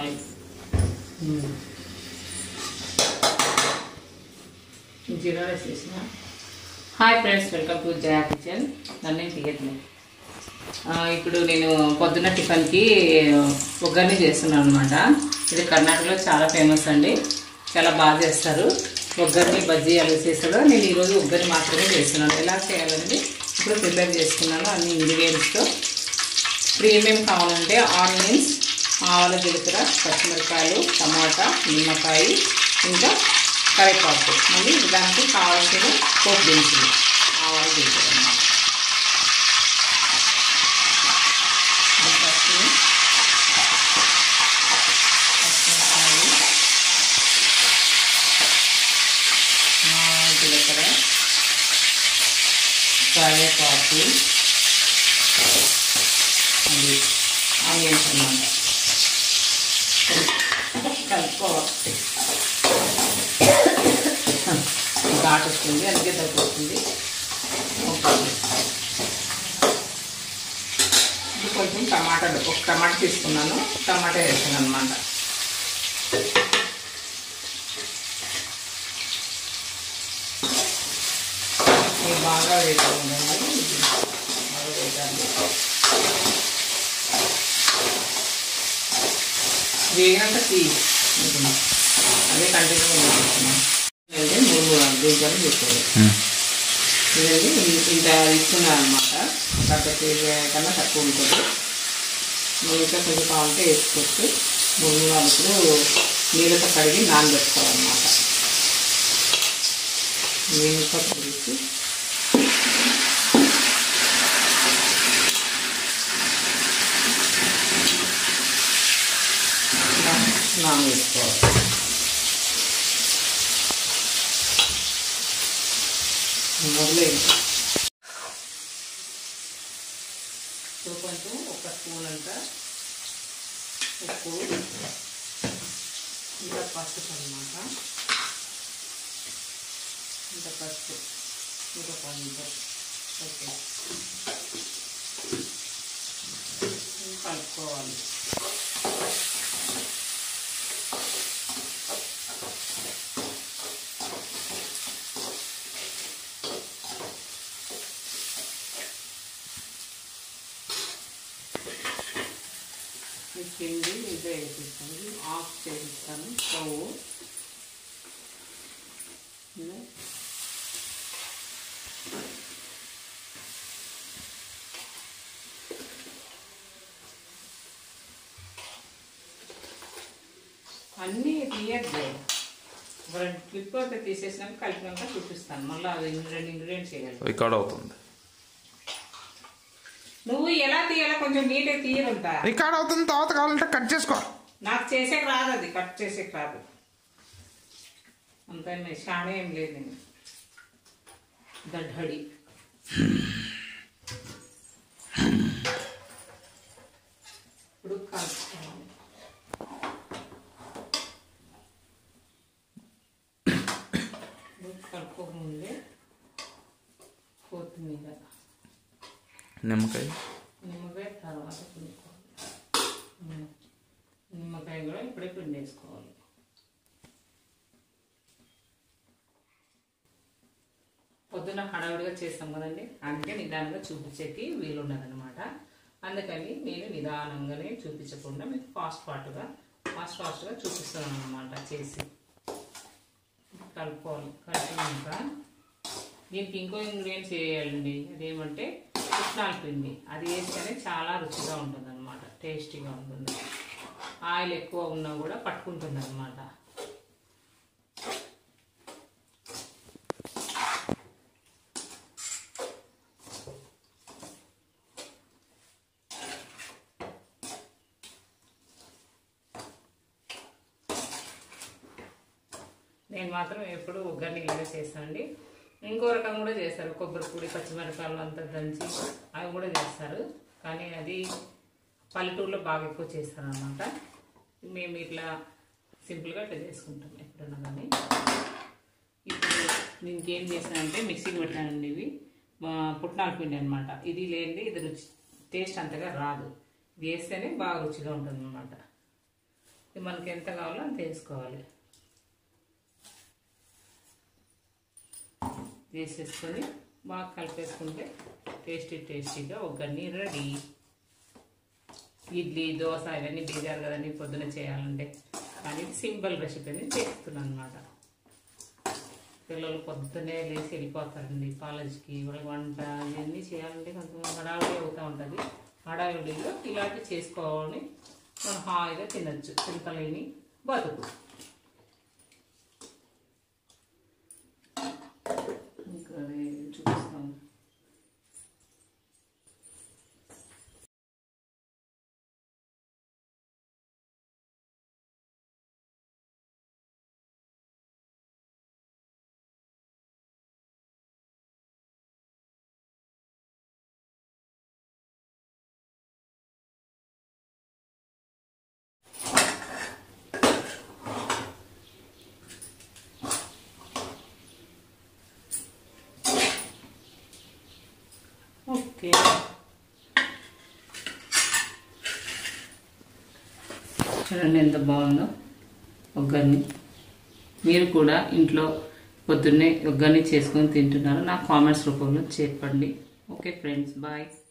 Oil jeera rice వేసిన hi friends welcome to Jaya kitchen నన్ను తీయట్లేదు ఆ, ఇప్పుడు నేను పొద్దున్న టిఫిన్కి ఒగ్గర్ని చేస్తున్నాను అనమాట ఇది కర్ణాటకలో చాలా ఫేమస్ అండి చాలా బాగా చేస్తారు ఒగ్గర్ని బజ్జీ అలా చేస్తారు నేను ఈరోజు ఒగ్గర్ని మాత్రమే చేస్తున్నాను ఎలా చేయాలండి ఇప్పుడు ప్రిపేర్ చేసుకున్నాను అన్ని ఇంగ్రీడియంట్స్తో ఇప్పుడు ఏమేమి కావాలంటే ఆనియన్స్ ఆవాల జీలకర్ర పచ్చిమిరపకాయలు టమాటా నిమ్మకాయ ఇంకా కరివేపాకు మళ్ళీ దానికి కావాల్సిన పోపు దినుసులు ఆవాల జీలకర్ర అన్నమాట ఫస్ట్ పచ్చిమిరపకాయలు ఆవాల జీలకర్ర కరివేపాకు అది ఆనియన్స్ అన్నమాట కలుపుకోవాలి ఘాట్ వస్తుంది అందుకే దగ్గర వస్తుంది ఇప్పుడు కొంచెం టమాటాలు ఒక టమాటా తీసుకున్నాను టమాటా వేసాను అనమాట ఇది బాగా వేసాను బాగా వేసాను వేగినంత తీ అదే కంటిన్యూ చేస్తున్నాం ఇదండి మూడు దీంట్లో తీసుకోవాలి ఇదండి ఇ- ఇంత తీసుకున్నాను అనమాట ఒక కేజీ కన్నా తక్కువ ఉంటుంది మిగతా కొంచెం కావాలంటే వేసుకోవచ్చు మూడు నాలుగు నీళ్ళతో కడిగి నానబెట్టుకోవాలన్నమాట నీళ్ళతో కడిగి నానబెట్టుకోవాలి మొదలైంది ఇప్పుడు కొంచెం ఒక స్పూన్ అంత ఉప్పు ఇంత పసుపు అనమాట ఇంత పసుపు ఇంకా కొంచెం ఓకే కలుపుకోవాలి ఈ పిండి ఇదే వేసిస్తాను ఆఫ్ చేసిస్తాను స్టవ్ ఇలా. అన్నీ తీయద్దు రెండు క్లిప్ అయితే తీసేసినాక కలిపినాక చూపిస్తాను మళ్ళీ అది రెండు ఇంగ్రీడియంట్స్ చేయాలి రికార్డ్ అవుతుంది నువ్వు ఎలా తీయాలో కొంచెం నీట్గా తీయరుంటా రికార్డ్ అవుతుంది తర్వాత కావాలంటే కట్ చేసుకో నాకు చేసేకి రాదు అది కట్ చేసేకి రాదు అంత చాలా ఏం లేదు నేను దడ్హడి ఇప్పుడు కలుపుకోవాలి ఇప్పుడు కలుపుకోకముందే కొత్తిమీర నిమ్మకాయ నిమ్మకాయ తర్వాత పిండుకోవాలి ఉమ్. నిమ్మకాయ కూడా ఇప్పుడే పిండేసుకోవాలి పొద్దున హడావుడిగా చేస్తాం కదండి అందుకే నిదానంగా చూపించేకి వీలున్నదనమాట అందుకని నేను నిదానంగానే చూపించకుండా మీకు ఫాస్ట్ ఫాస్ట్గా ఫాస్ట్ ఫాస్ట్గా చూపిస్తున్నాను అనమాట చేసి కలుపుకోవాలి కలిపినాక దీనికి ఇంకో ఇంగ్రీడియంట్స్ వేయాలండి అదేమంటే పుట్నాల పిండి అది వేస్తేనే చాలా రుచిగా ఉంటుంది అనమాట టేస్టీగా ఉంటుంది ఆయిల్ ఎక్కువ ఉన్నా కూడా పట్టుకుంటుంది అనమాట నేను మాత్రం ఎప్పుడు ఉగ్గర్ని ఇలాగే చేస్తానండి ఇంకో రకం కూడా చేస్తారు కొబ్బరి పొడి పచ్చిమిరపకాయలు అంతా దంచి అవి కూడా చేస్తారు కానీ అది పల్లెటూరులో బాగా ఎక్కువ చేస్తారు అనమాట మేము ఇట్లా సింపుల్గా ఇట్లా చేసుకుంటాం ఎప్పుడన్నా కానీ ఇప్పుడు నేను ఇంకేం చేశానంటే మిక్సీకి పెట్టానండి ఇవి మా పుట్నాల పిండి అనమాట ఇది లేనిది ఇది రుచి టేస్ట్ అంతగా రాదు ఇది వేస్తేనే బాగా రుచిగా ఉంటుంది అనమాట ఇది మనకి ఎంత కావాలో అంత వేసుకోవాలి వేసేసుకొని బాగా కలిపేసుకుంటే టేస్టీ టేస్టీగా ఒక్కడిని రెడీ ఇడ్లీ దోశ ఇవన్నీ బీజారు కదండి పొద్దున చేయాలంటే కానీ ఇది సింపుల్ రెసిపీని చేస్తున్నాను అనమాట పిల్లలు పొద్దునే లేచి వెళ్ళిపోతారండి కాలేజ్కి వాళ్ళకి వంట ఇవన్నీ చేయాలంటే కొంచెం హడావిడి అవుతూ ఉంటుంది హడావిడిలో ఇలాంటివి చేసుకోవాలని మనం హాయిగా తినచ్చు చింతలేని బతుకు ఇంకా అది చూపిస్తాను ఓకే చూడండి ఎంత బాగుందో ఒగ్గర్ని మీరు కూడా ఇంట్లో పొద్దున్నే ఒగ్గర్ని చేసుకొని తింటున్నారు నా కామెంట్స్ రూపంలో చెప్పండి ఓకే ఫ్రెండ్స్ బాయ్